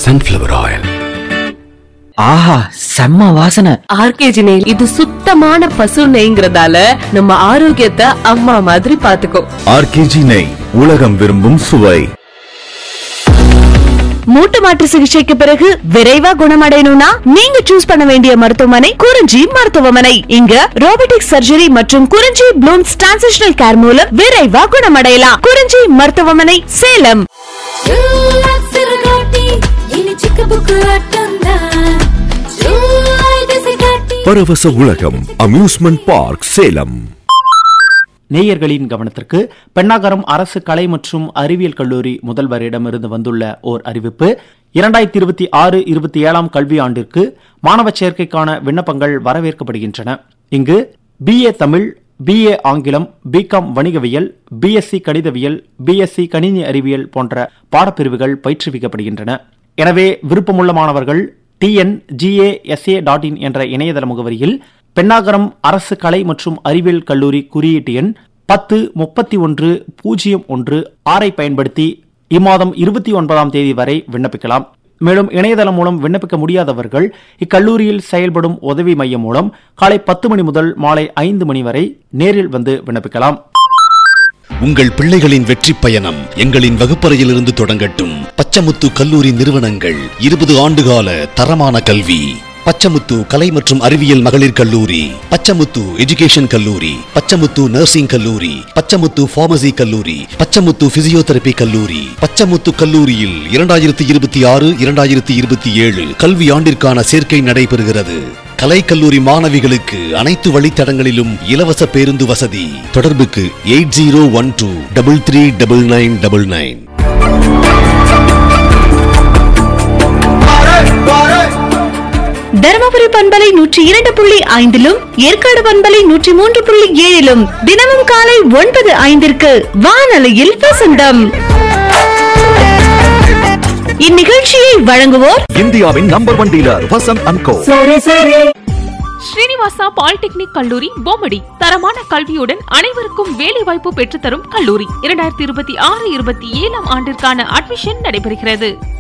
sunflower oil. ஆஹா செம்ம வாசனை RKG நெய் இது சுத்தமான பசு நெய்ங்கிறதால நம்ம ஆரோக்கியத்தை அம்மா மாதிரி பாத்துக்கோ ஆர்கேஜி நெய் உலகம் விரும்பும் சுவை மூட்டு மாற்று சிகிச்சைக்கு பிறகு விரைவா குணமடையணும்னா நீங்க சூஸ் பண்ண வேண்டிய மருத்துவமனை குறிஞ்சி மருத்துவமனை இங்க ரோபோட்டிக் சர்ஜரி மற்றும் குறிஞ்சி ப்ளூம்ஸ் டிரான்சிஷனல் கேர் மூலம் விரைவா குணமடையலாம் குறிஞ்சி மருத்துவமனை சேலம் பரவச உலகம் அம்யூஸ்மெண்ட் பார்க் சேலம் நேயர்களின் கவனத்திற்கு பெண்ணாகரம் அரசு கலை மற்றும் அறிவியல் கல்லூரி முதல்வரிடமிருந்து வந்துள்ள ஓர் அறிவிப்பு இரண்டாயிரத்தி இருபத்தி ஆறு இருபத்தி ஏழாம் கல்வி ஆண்டிற்கு மாணவ சேர்க்கைக்கான விண்ணப்பங்கள் வரவேற்கப்படுகின்றன இங்கு பிஏ தமிழ் பிஏ ஆங்கிலம் பிகாம் வணிகவியல் பிஎஸ்சி கணிதவியல் பிஎஸ்சி கணினி அறிவியல் போன்ற பாடப்பிரிவுகள் பயிற்றுவிக்கப்படுகின்றன எனவே விருப்பமுள்ள மாணவர்கள் TN GA SA dot in என்ற இணையதள முகவரியில் பெண்ணாகரம் அரசு கலை மற்றும் அறிவியல் கல்லூரி குறியீட்டு எண் பத்து முப்பத்தி ஒன்று பூஜ்ஜியம் ஒன்று ஆறை பயன்படுத்தி இம்மாதம் இருபத்தி ஒன்பதாம் தேதி வரை விண்ணப்பிக்கலாம் மேலும் இணையதளம் மூலம் விண்ணப்பிக்க முடியாதவர்கள் இக்கல்லூரியில் செயல்படும் உதவி மையம் மூலம் காலை பத்து மணி முதல் மாலை ஐந்து மணி வரை நேரில் வந்து விண்ணப்பிக்கலாம் உங்கள் பிள்ளைகளின் வெற்றி பயணம் எங்களின் வகுப்பறையிலிருந்து தொடங்கட்டும் பச்சமுத்து கல்லூரி நிறுவனங்கள் இருபது ஆண்டுகால தரமான கல்வி பச்சமுத்து கலை மற்றும் அறிவியல் மகளிர் கல்லூரி பச்சமுத்து எஜுகேஷன் கல்லூரி பச்சமுத்து நர்சிங் கல்லூரி பச்சமுத்து பார்மசி கல்லூரி பச்சமுத்து பிசியோதெரபி கல்லூரி பச்சமுத்து கல்லூரியில் இரண்டாயிரத்தி இருபத்தி ஆறு இரண்டாயிரத்தி இருபத்தி ஏழு கல்வி ஆண்டிற்கான சேர்க்கை நடைபெறுகிறது கலை கல்லூரி மாணவிகளுக்கு அனைத்து வழித்தடங்களிலும் இலவச பேருந்து வசதி தொடர்புக்கு eight zero one two double three double nine double nine Dharmapuri பண்பலை நூற்றி இரண்டு புள்ளி ஐந்திலும் ஏற்காடு பண்பலை நூற்றி மூன்று புள்ளி ஏழிலும் தினமும் காலை ஒன்பது ஐந்திற்கு வானொலியில் வசந்தம் இந்நிகழ்ச்சியை வழங்குவோர் இந்தியாவின் number one dealer Vasanth and co Srinivasa polytechnic கல்லூரி பொம்மடி தரமான கல்வியுடன் அனைவருக்கும் வேலைவாய்ப்பு பெற்றுத்தரும் கல்லூரி இரண்டாயிரத்தி இருபத்தி ஆறு இருபத்தி ஏழாம் ஆண்டிற்கான அட்மிஷன் நடைபெறுகிறது